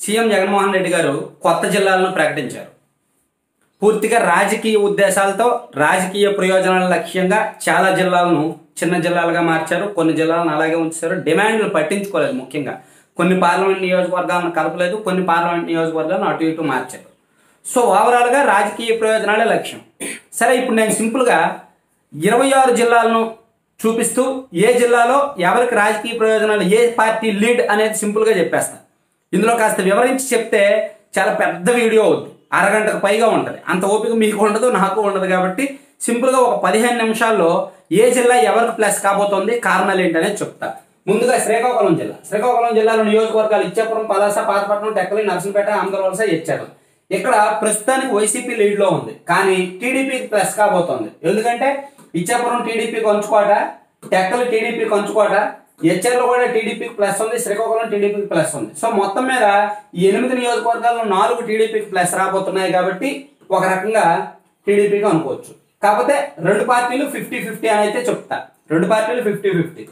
CM Jaganmohan Reddy గారు కొత్త జిల్లాలను ప్రకటించారు పూర్తిగా రాజకీయ ఉద్దేశాలతో రాజకీయ ప్రయోజనాల లక్ష్యంగా చాలా జిల్లాలను చిన్న జిల్లాలుగా మార్చారు కొన్ని జిల్లాలను అలాగే ఉంచారు డిమాండ్లు పట్టించుకోలేదు ముఖ్యంగా కొన్ని పార్లమెంట్ నియోజకవర్గాలను కలపలేదు కొన్ని పార్లమెంట్ నియోజకవర్గాలను అటు ఇటు మార్చారు సో ఓవరాల్గా రాజకీయ ప్రయోజనాలే లక్ష్యం సరే ఇప్పుడు నేను సింపుల్గా ఇరవై ఆరు జిల్లాలను చూపిస్తూ ఏ జిల్లాలో ఎవరికి రాజకీయ ప్రయోజనాలు ఏ పార్టీ లీడ్ అనేది సింపుల్గా చెప్పేస్తాను ఇందులో కాస్త వివరించి చెప్తే చాలా పెద్ద వీడియో అవుద్ది అరగంటకు పైగా ఉంటుంది అంత ఓపిక మీకు ఉండదు నాకు ఉండదు కాబట్టి సింపుల్గా ఒక పదిహేను నిమిషాల్లో ఏ జిల్లా ఎవరికి ప్లస్ కాబోతోంది కారణాలు ఏంటనేది చెప్తా ముందుగా శ్రీకాకుళం జిల్లా శ్రీకాకుళం జిల్లాలో నియోజకవర్గాలు ఇచ్చాపురం పలాస పాతపట్నం టెక్కలి నర్సంపేట ఆంధ్రవలస ఇచ్చారు ఇక్కడ ప్రస్తుతానికి వైసీపీ లీడ్ లో ఉంది కానీ టీడీపీకి ప్లస్ కాబోతోంది ఎందుకంటే ఇచ్చాపురం టీడీపీ కొంచుకోట టెక్కలు టీడీపీ కొంచుకోట హెచ్ఆర్లో కూడా టీడీపీకి ప్లస్ ఉంది శ్రీకాకుళం టీడీపీకి ప్లస్ ఉంది సో మొత్తం మీద ఈ ఎనిమిది నియోజకవర్గాల్లో నాలుగు టీడీపీకి ప్లస్ రాబోతున్నాయి కాబట్టి ఒక రకంగా టీడీపీకి అనుకోవచ్చు కాకపోతే రెండు పార్టీలు ఫిఫ్టీ ఫిఫ్టీ అని అయితే చెప్తా రెండు పార్టీలు ఫిఫ్టీ ఫిఫ్టీ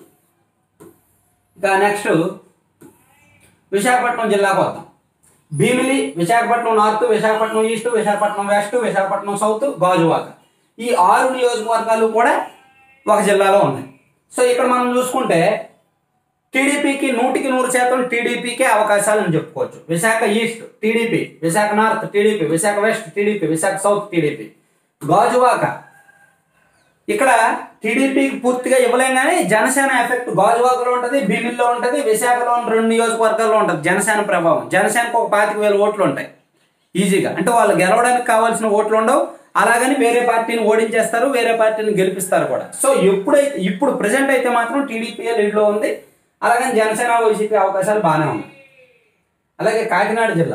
ఇక నెక్స్ట్ విశాఖపట్నం జిల్లాకు వద్దాం Bheemili Visakhapatnam north Visakhapatnam east Visakhapatnam west Visakhapatnam south Gajuwaka ఈ ఆరు నియోజకవర్గాలు కూడా ఒక జిల్లాలో ఉన్నాయి సో ఇక్కడ మనం చూసుకుంటే టీడీపీకి నూటికి నూరు శాతం టీడీపీకే అవకాశాలు అని చెప్పుకోవచ్చు Visakha east TDP Visakha north TDP Visakha west TDP Visakha south TDP Gajuwaka ఇక్కడ టీడీపీకి పూర్తిగా ఇవ్వలేం కానీ జనసేన ఎఫెక్ట్ గాజువాకలో ఉంటుంది భీమిల్లో ఉంటుంది విశాఖలో రెండు నియోజకవర్గాల్లో ఉంటుంది జనసేన ప్రభావం జనసేనకు ఒక పాతిక వేల ఓట్లు ఉంటాయి ఈజీగా అంటే వాళ్ళు గెలవడానికి కావాల్సిన ఓట్లు ఉండవు అలాగని వేరే పార్టీని ఓడించేస్తారు వేరే పార్టీని గెలిపిస్తారు కూడా సో ఎప్పుడైతే ఇప్పుడు ప్రజెంట్ అయితే మాత్రం టీడీపీ లీడ్లో ఉంది అలాగని జనసేన వైసీపీ అవకాశాలు బాగానే ఉన్నాయి అలాగే కాకినాడ జిల్లా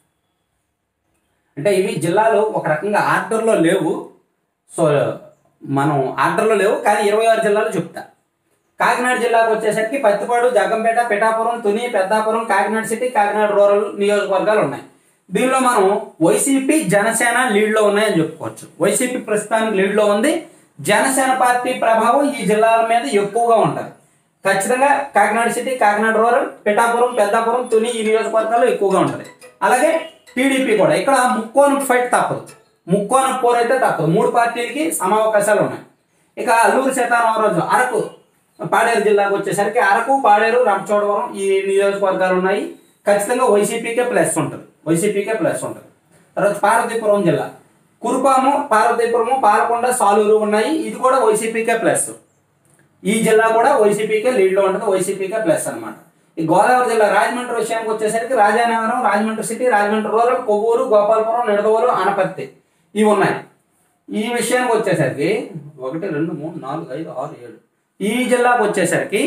అంటే ఇవి జిల్లాలు ఒక రకంగా ఆర్డర్లో లేవు సో మనం ఆర్డర్లో లేవు కానీ ఇరవై ఆరు జిల్లాలు చెప్తా కాకినాడ జిల్లాకు వచ్చేసరికి పత్తిపాడు జగ్గంపేట పిఠాపురం తుని పెద్దాపురం కాకినాడ సిటీ కాకినాడ రూరల్ నియోజకవర్గాలు ఉన్నాయి దీనిలో మనం వైసీపీ జనసేన లీడ్లో ఉన్నాయని చెప్పుకోవచ్చు వైసీపీ ప్రస్తుతానికి లీడ్లో ఉంది జనసేన పార్టీ ప్రభావం ఈ జిల్లాల మీద ఎక్కువగా ఉంటుంది ఖచ్చితంగా కాకినాడ సిటీ కాకినాడ రూరల్ పిఠాపురం పెద్దాపురం తుని ఈ నియోజకవర్గాల్లో ఎక్కువగా ఉంటుంది అలాగే టీడీపీ కూడా ఇక్కడ ముక్కోను ఫైట్ తప్పదు ముక్కోన పోర్ అయితే తప్పదు మూడు పార్టీలకి సమావకాశాలు ఉన్నాయి ఇక అల్లూరు సీతారామరాజు అరకు పాడేరు జిల్లాకు వచ్చేసరికి అరకు పాడేరు రంపచోడవరం ఈ నియోజకవర్గాలు ఉన్నాయి ఖచ్చితంగా వైసీపీకే ప్లస్ ఉంటుంది వైసీపీకే ప్లస్ ఉంటుంది తర్వాత పార్వతీపురం జిల్లా కురుపాము పార్వతీపురము పాలకొండ సాలూరు ఉన్నాయి ఇది కూడా వైసీపీకే ప్లస్ ఈ జిల్లా కూడా వైసీపీకే లీడ్లో ఉంటుంది వైసీపీకే ప్లస్ అన్నమాట ఈ గోదావరి జిల్లా రాజమండ్రి విషయానికి వచ్చేసరికి రాజానగరం రాజమండ్రి సిటీ రాజమండ్రి రూరల్ కొవ్వూరు గోపాలపురం నిడదవోలు అనపర్తి ఇవి ఉన్నాయి ఈ విషయానికి వచ్చేసరికి ఒకటి రెండు మూడు నాలుగు ఐదు ఆరు ఏడు ఈ జిల్లాకు వచ్చేసరికి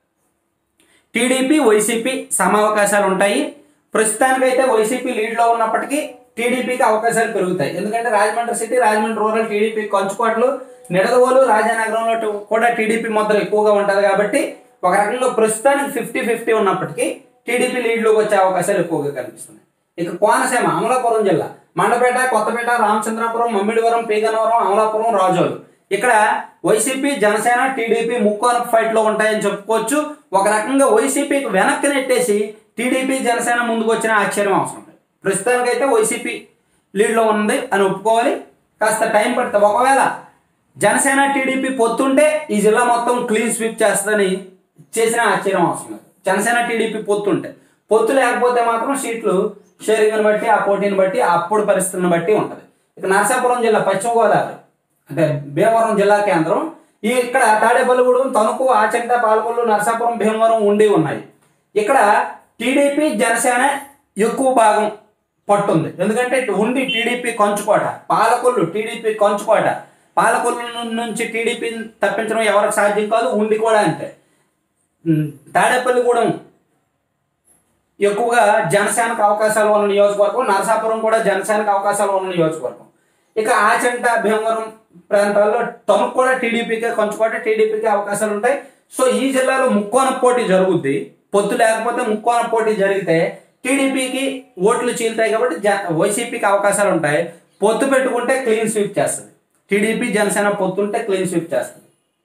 టీడీపీ వైసీపీ సమావకాశాలు ఉంటాయి ప్రస్తుతానికైతే వైసీపీ లీడ్లో ఉన్నప్పటికీ టీడీపీకి అవకాశాలు పెరుగుతాయి ఎందుకంటే Rajahmundry city Rajahmundry rural TDP కంచుకోట్లు నిడదవోలు రాజానగరంలో టు- కూడా టీడీపీ ముద్ర ఎక్కువగా ఉంటుంది కాబట్టి ఒక రకంగా ప్రస్తుతానికి ఫిఫ్టీ ఫిఫ్టీ ఉన్నప్పటికీ టీడీపీ లీడ్లోకి వచ్చే అవకాశాలు ఎక్కువగా కనిపిస్తున్నాయి ఇక కోనసీమ అమలాపురం జిల్లా మండపేట కొత్తపేట రామచంద్రాపురం మమ్మిడివరం పీగనవరం అమలాపురం రాజోలు ఇక్కడ వైసీపీ జనసేన టీడీపీ ముక్కోన ఫైట్ లో ఉంటాయని చెప్పుకోవచ్చు ఒక రకంగా వైసీపీకి వెనక్కి నెట్టేసి టీడీపీ జనసేన ముందుకు వచ్చిన ఆశ్చర్యం అవసరం లేదు ప్రస్తుతానికైతే వైసీపీ లీడ్లో ఉంది అని ఒప్పుకోవాలి కాస్త టైం పడుతుంది ఒకవేళ జనసేన టీడీపీ పొత్తుంటే ఈ జిల్లా మొత్తం క్లీన్ స్వీప్ చేస్తుందని చేసిన ఆశ్చర్యం అవసరం లేదు జనసేన టీడీపీ పొత్తుంటే పొత్తు లేకపోతే మాత్రం సీట్లు షేరింగ్ని బట్టి ఆ పోటీని బట్టి అప్పుడు పరిస్థితులను బట్టి ఉంటుంది ఇక నరసాపురం జిల్లా పశ్చిమ గోదావరి అంటే భీమవరం జిల్లా కేంద్రం ఈ ఇక్కడ తాడేపల్లిగూడెం తణుకు ఆచంట పాలకొల్లు నరసాపురం భీమవరం ఉండి ఉన్నాయి ఇక్కడ టీడీపీ జనసేన ఎక్కువ భాగం పట్టుంది ఎందుకంటే ఇటు ఉండి టీడీపీ కంచుకోట పాలకొల్లు టీడీపీ కంచుకోట పాలకొల్లు నుంచి టీడీపీని తప్పించడం ఎవరికి సాధ్యం కాదు ఉండి కూడా అంతే ఉమ్, తాడేపల్లిగూడెం ఎక్కువగా జనసేనకు అవకాశాలు ఉన్న నియోజకవర్గం నరసాపురం కూడా జనసేనకు అవకాశాలు ఉన్న నియోజకవర్గం ఇక ఆచంట భీమవరం ప్రాంతాల్లో తమకు కూడా టీడీపీకే కొంచెం టీడీపీకి అవకాశాలు ఉంటాయి సో ఈ జిల్లాలో ముక్కోన పోటీ జరుగుద్ది పొత్తు లేకపోతే ముక్కోన పోటీ జరిగితే టీడీపీకి ఓట్లు చీలుతాయి కాబట్టి జ- వైసీపీకి అవకాశాలు ఉంటాయి పొత్తు పెట్టుకుంటే క్లీన్ స్వీప్ చేస్తుంది టీడీపీ జనసేన పొత్తు ఉంటే క్లీన్ స్వీప్ చేస్తుంది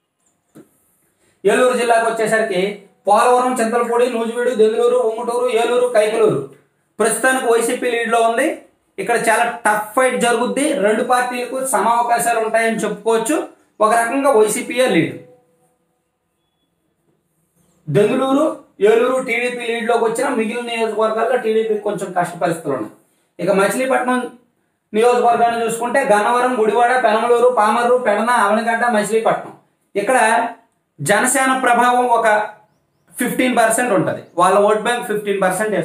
ఏలూరు జిల్లాకు వచ్చేసరికి పోలవరం చింతలపూడి నూజివీడు దెందులూరు ఉమ్మటూరు ఏలూరు కైకలూరు ప్రస్తుతానికి వైసీపీ లీడ్లో ఉంది ఇక్కడ చాలా టఫ్ ఫైట్ జరుగుద్ది రెండు పార్టీలకు సమ అవకాశాలు ఉంటాయని చెప్పుకోవచ్చు ఒక రకంగా వైసీపీయే లీడ్ బెంగళూరు ఏలూరు టీడీపీ లీడ్లోకి వచ్చిన మిగిలిన నియోజకవర్గాల్లో టీడీపీ కొంచెం కష్ట పరిస్థితులు ఉన్నాయి ఇక మచిలీపట్నం నియోజకవర్గాన్ని చూసుకుంటే గన్నవరం గుడివాడ పెనమలూరు పామర్రు పెడన అవనిగడ్డ మచిలీపట్నం ఇక్కడ జనసేన ప్రభావం ఒక ఫిఫ్టీన్ పర్సెంట్ ఉంటుంది వాళ్ళ ఓట్ బ్యాంక్ ఫిఫ్టీన్ పర్సెంట్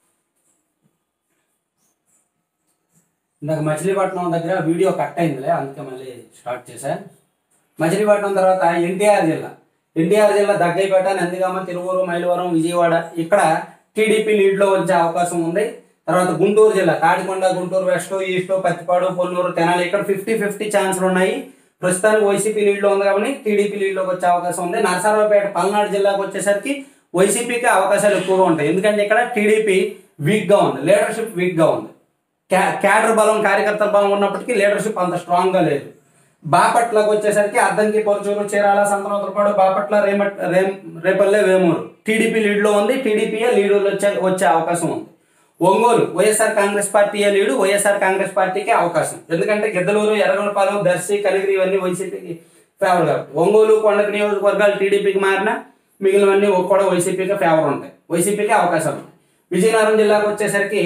ఇందాక మచిలీపట్నం దగ్గర వీడియో కట్ అయిందిలే అందుకే మళ్ళీ స్టార్ట్ చేశా మచిలీపట్నం తర్వాత ఎన్టీఆర్ జిల్లా ఎన్టీఆర్ జిల్లా దగ్గైపేట నందిగామ తిరువూరు మైలవరం విజయవాడ ఇక్కడ టీడీపీ లీడ్లో వచ్చే అవకాశం ఉంది తర్వాత గుంటూరు జిల్లా తాడికొండ గుంటూరు వెస్ట్ ఈస్ట్ పత్తిపాడు పొన్నూరు తెనాలి ఇక్కడ ఫిఫ్టీ ఫిఫ్టీ ఛాన్సులు ఉన్నాయి ప్రస్తుతానికి వైసీపీ లీడ్లో ఉంది కాబట్టి టీడీపీ లీడ్లోకి వచ్చే అవకాశం ఉంది నరసరావుపేట పల్నాడు జిల్లాకు వచ్చేసరికి వైసీపీకి అవకాశాలు ఎక్కువగా ఉంటాయి ఎందుకంటే ఇక్కడ టీడీపీ వీక్గా ఉంది లీడర్షిప్ వీక్గా ఉంది క్యా- క్యాడర్ బలం కార్యకర్తల బలం ఉన్నప్పటికీ లీడర్షిప్ అంత స్ట్రాంగ్ గా లేదు బాపట్లకు వచ్చేసరికి అద్దంకి పొరచూరు చీరాల సంతనోత్తరపాడు బాపట్ల రేమట్ రేమ్ రేపల్లె వేమూరు టీడీపీ లీడ్ లో ఉంది టీడీపీయే లీడ్ వచ్చే వచ్చే అవకాశం ఉంది ఒంగోలు వైఎస్ఆర్ కాంగ్రెస్ పార్టీయే లీడు వైఎస్ఆర్ కాంగ్రెస్ పార్టీకే అవకాశం ఎందుకంటే గిద్దలూరు ఎర్రగొండపాలెం దర్శి కలిగిరి ఇవన్నీ వైసీపీకి ఫేవర్ కాబట్టి ఒంగోలు కొండక నియోజకవర్గాలు టీడీపీకి మారినా మిగిలినవన్నీ కూడా వైసీపీకి ఫేవర్ ఉంటాయి వైసీపీకి అవకాశాలు ఉన్నాయి విజయనగరం జిల్లాకు వచ్చేసరికి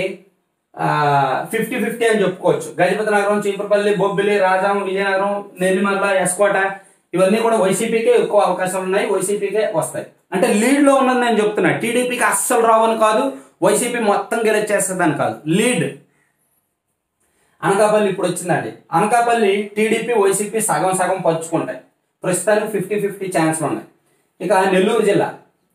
ఫిఫ్టీ ఫిఫ్టీ అని చెప్పుకోవచ్చు గజపతి నగరం చీపురపల్లి బొబ్బిలి రాజాం విజయనగరం నెల్లిమల్ల ఎస్కోట ఇవన్నీ కూడా వైసీపీకే ఎక్కువ అవకాశాలు ఉన్నాయి వైసీపీకే వస్తాయి అంటే లీడ్ లో ఉన్నది నేను చెప్తున్నా టీడీపీకి అస్సలు రావని కాదు వైసీపీ మొత్తం గెలిచేస్తుందని కాదు లీడ్ అనకాపల్లి ఇప్పుడు వచ్చిందండి అనకాపల్లి టీడీపీ వైసీపీ సగం సగం పంచుకుంటాయి ప్రస్తుతానికి ఫిఫ్టీ ఫిఫ్టీ ఛాన్స్లు ఉన్నాయి ఇక నెల్లూరు జిల్లా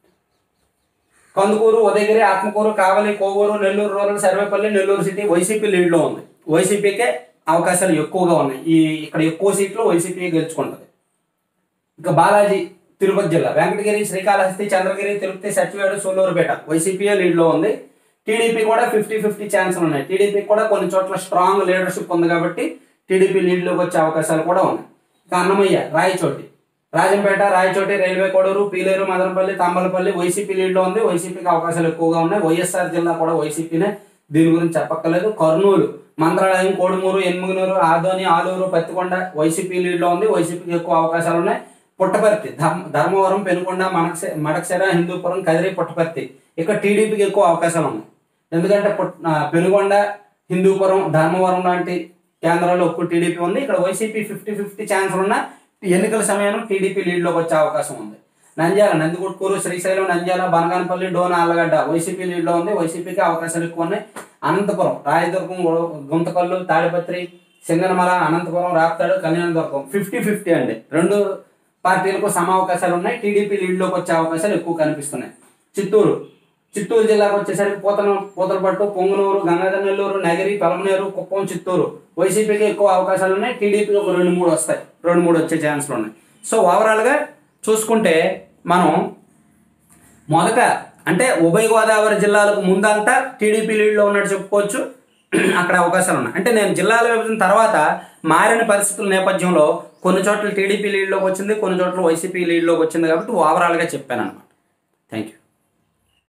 Kandukur Udayagiri Atmakur Kavali Kovur Nellore rural Sarvepalli Nellore city YCP లీడ్లో ఉంది వైసీపీకే అవకాశాలు ఎక్కువగా ఉన్నాయి ఈ ఇక్కడ ఎక్కువ సీట్లు వైసీపీ గెలుచుకుంటుంది ఇక బాలాజీ తిరుపతి జిల్లా వెంకటగిరి శ్రీకాళహస్తి చంద్రగిరి తిరుపతి సచివేడు సూలూరుపేట వైసీపీఏ లీడ్లో ఉంది టీడీపీ కూడా ఫిఫ్టీ ఫిఫ్టీ ఛాన్సులు ఉన్నాయి టీడీపీ కూడా కొన్ని చోట్ల స్ట్రాంగ్ లీడర్షిప్ ఉంది కాబట్టి టీడీపీ లీడ్లోకి వచ్చే అవకాశాలు కూడా ఉన్నాయి ఇక అన్నమయ్య రాయచోటి రాజంపేట రాయచోటి రైల్వే కోడూరు పీలేరు మదనపల్లి తాంబలపల్లి వైసీపీ లీడ్లో ఉంది వైసీపీకి అవకాశాలు ఎక్కువగా ఉన్నాయి వైఎస్ఆర్ జిల్లా కూడా వైసీపీనే దీని గురించి చెప్పక్కర్లేదు కర్నూలు మంత్రాలయం కోడుమూరు ఎన్ముగునూరు ఆదోని ఆలూరు పత్తికొండ వైసీపీ లీడ్లో ఉంది వైసీపీకి ఎక్కువ అవకాశాలు ఉన్నాయి పుట్టపర్తి ధర్మ ధర్మవరం పెనుకొండ మడక్సె మడక్సెర హిందూపురం కదిరి పుట్టపర్తి ఇక్కడ టీడీపీకి ఎక్కువ అవకాశాలు ఉన్నాయి ఎందుకంటే పుట్- ఆ, పెనుగొండ హిందూపురం ధర్మవరం లాంటి కేంద్రాల్లో ఎక్కువ టీడీపీ ఉంది ఇక్కడ వైసీపీ ఫిఫ్టీ ఫిఫ్టీ ఛాన్స్ ఉన్న ఎన్నికల సమయంలో టీడీపీ లీడ్లోకి వచ్చే అవకాశం ఉంది నంద్యాల నందికొట్కూరు శ్రీశైలం నంద్యాల బనగానపల్లి డోన్ ఆలగడ్డ వైసీపీ లీడ్లో ఉంది వైసీపీకి అవకాశాలు ఎక్కువ ఉన్నాయి అనంతపురం రాయదుర్గం గొ- గుంతకల్లు తాడిపత్రి సింగనమల అనంతపురం రాప్తాడు కళ్యాణదుర్గం ఫిఫ్టీ ఫిఫ్టీ అండి రెండు పార్టీలకు సమ అవకాశాలు ఉన్నాయి టీడీపీ లీడ్లోకి వచ్చే అవకాశాలు ఎక్కువ కనిపిస్తున్నాయి చిత్తూరు చిత్తూరు జిల్లాకు వచ్చేసరికి పూతన పూతలపట్టు పొంగునూరు గంగాధర నెల్లూరు నగిరి పలమనేరు కుప్పం చిత్తూరు వైసీపీకి ఎక్కువ అవకాశాలు ఉన్నాయి టీడీపీకి ఒక రెండు మూడు వస్తాయి రెండు మూడు వచ్చే ఛాన్స్లు ఉన్నాయి సో ఓవరాల్గా చూసుకుంటే మనం మొదట అంటే ఉభయ గోదావరి జిల్లాలకు ముందంతా టీడీపీ లీడ్లో ఉన్నట్టు చెప్పుకోవచ్చు అక్కడ అవకాశాలు ఉన్నాయి అంటే నేను జిల్లాల విభజన తర్వాత మారిన పరిస్థితుల నేపథ్యంలో కొన్ని చోట్ల టీడీపీ లీడ్లోకి వచ్చింది కొన్ని చోట్ల వైసీపీ లీడ్లోకి వచ్చింది కాబట్టి ఓవరాల్గా చెప్పాను అనమాట థ్యాంక్ యూ